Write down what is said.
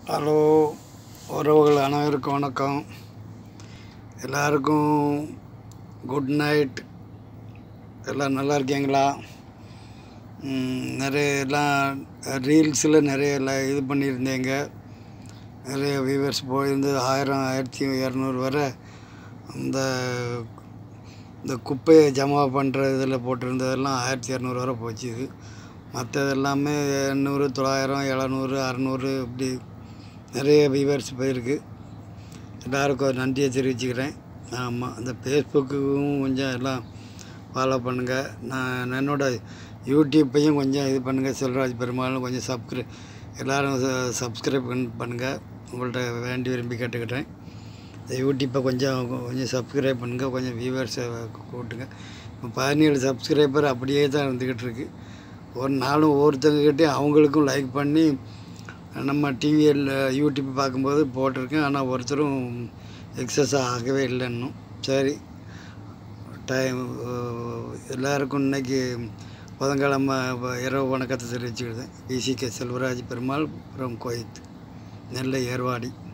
hello உறவுகள் அனைவருக்கும் வணக்கம் எல்லாருக்கும் குட் நைட் எல்லாம் நல்லா இருக்கீங்களா ம், நிறைய எல்லாம் ரீல்ஸில் நிறைய எல்லாம் இது பண்ணியிருந்தீங்க நிறைய வியூவர்ஸ் போயிருந்து ஆயிரம் ஆயிரத்தி இரநூறு வரை அந்த இந்த குப்பையை ஜமா பண்ணுற இதில் போட்டிருந்ததெல்லாம் ஆயிரத்தி இரநூறு வரை போச்சு இது மற்றது எல்லாமே எண்ணூறு தொள்ளாயிரம் எழுநூறு அறநூறு இப்படி நிறைய வியூவர்ஸ் போயிருக்கு எல்லாருக்கும் ஒரு நன்றியை தெரிவிச்சுக்கிறேன் ஆமாம் அந்த ஃபேஸ்புக்கும் கொஞ்சம் எல்லாம் ஃபாலோ பண்ணுங்கள் நான் என்னோட யூடியூப்பையும் கொஞ்சம் இது பண்ணுங்கள் செல்வராஜ் பெருமாளும் கொஞ்சம் சப்ஸ்கிரை எல்லோரும் சப்ஸ்கிரைப் பண்ணுங்கள் உங்கள்கிட்ட வேண்டி விரும்பி கேட்டுக்கிட்டேன் இந்த யூடியூப்பை கொஞ்சம் கொஞ்சம் சப்ஸ்கிரைப் பண்ணுங்கள் கொஞ்சம் வியூவர்ஸை கூட்டுங்க இப்போ பதினேழு சப்ஸ்கிரைபர் அப்படியே தான் இருந்துக்கிட்டு இருக்கு ஒரு நாளும் ஒவ்வொருத்தங்கக்கிட்டையும் அவங்களுக்கும் லைக் பண்ணி நம்ம டிவியில் யூடியூப் பார்க்கும்போது போட்டிருக்கேன் ஆனால் ஒருத்தரும் எக்ஸஸ் ஆகவே இல்லை இன்னும் சரி டைம் எல்லாருக்கும் இன்னைக்கு புதன்கிழமை வ- இரவு வணக்கத்தை தெரிவிச்சுக்கிட்டேன் பிசிகே செல்வராஜ் பெருமாள் புறம் கோயத் நெல்லை ஏர்வாடி